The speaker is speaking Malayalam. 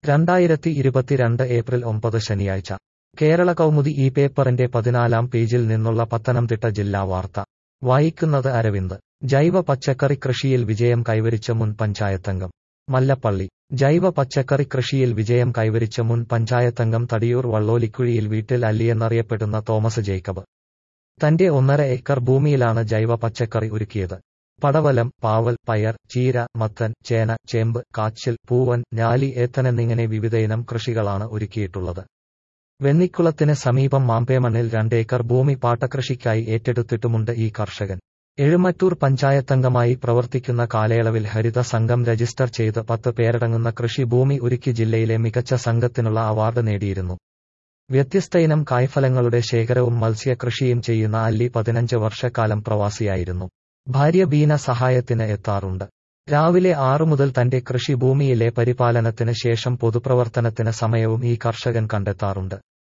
രണ്ടായിരത്തി ഇരുപത്തിരണ്ട് ഏപ്രിൽ ഒമ്പത് ശനിയാഴ്ച കേരള കൗമുദി ഈ പേപ്പറിന്റെ പതിനാലാം പേജിൽ നിന്നുള്ള പത്തനംതിട്ട ജില്ലാ വാർത്ത വായിക്കുന്നത് അരവിന്ദ് ജൈവ പച്ചക്കറി കൃഷിയിൽ വിജയം കൈവരിച്ച മുൻ പഞ്ചായത്തംഗം മല്ലപ്പള്ളി ജൈവ പച്ചക്കറി കൃഷിയിൽ വിജയം കൈവരിച്ച മുൻ പഞ്ചായത്തംഗം തടിയൂർ വള്ളോലിക്കുഴിയിൽ വീട്ടിൽ അല്ലിയെന്നറിയപ്പെടുന്ന തോമസ് ജേക്കബ് തന്റെ ഒന്നര ഏക്കർ ഭൂമിയിലാണ് ജൈവ പച്ചക്കറി ഒരുക്കിയത് പടവലം പാവൽ പയർ ചീര മത്തൻ ചേന ചേമ്പ് കാച്ചിൽ പൂവൻ ഞാലി ഏത്തനെന്നിങ്ങനെ വിവിധയിനം കൃഷികളാണ് ഒരുക്കിയിട്ടുള്ളത് വെന്നിക്കുളത്തിന് സമീപം മാമ്പേമണ്ണിൽ രണ്ടേക്കർ ഭൂമി പാട്ടകൃഷിക്കായി ഏറ്റെടുത്തിട്ടുമുണ്ട് ഈ കർഷകൻ എഴുമറ്റൂർ പഞ്ചായത്തംഗമായി പ്രവർത്തിക്കുന്ന കാലയളവിൽ ഹരിത സംഘം രജിസ്റ്റർ ചെയ്ത് പത്ത് പേരടങ്ങുന്ന കൃഷിഭൂമി ഒരുക്കി ജില്ലയിലെ മികച്ച സംഘത്തിനുള്ള അവാർഡ് നേടിയിരുന്നു വ്യത്യസ്തയിനം കായ്ഫലങ്ങളുടെ ശേഖരവും മത്സ്യകൃഷിയും ചെയ്യുന്ന അല്ലി പതിനഞ്ച് വർഷക്കാലം പ്രവാസിയായിരുന്നു ഭാര്യ ബീന സഹായത്തിന് എത്താറുണ്ട് രാവിലെ ആറു മുതൽ തന്റെ കൃഷിഭൂമിയിലെ പരിപാലനത്തിന് ശേഷം പൊതുപ്രവർത്തനത്തിന് സമയവും ഈ കർഷകൻ കണ്ടെത്താറുണ്ട്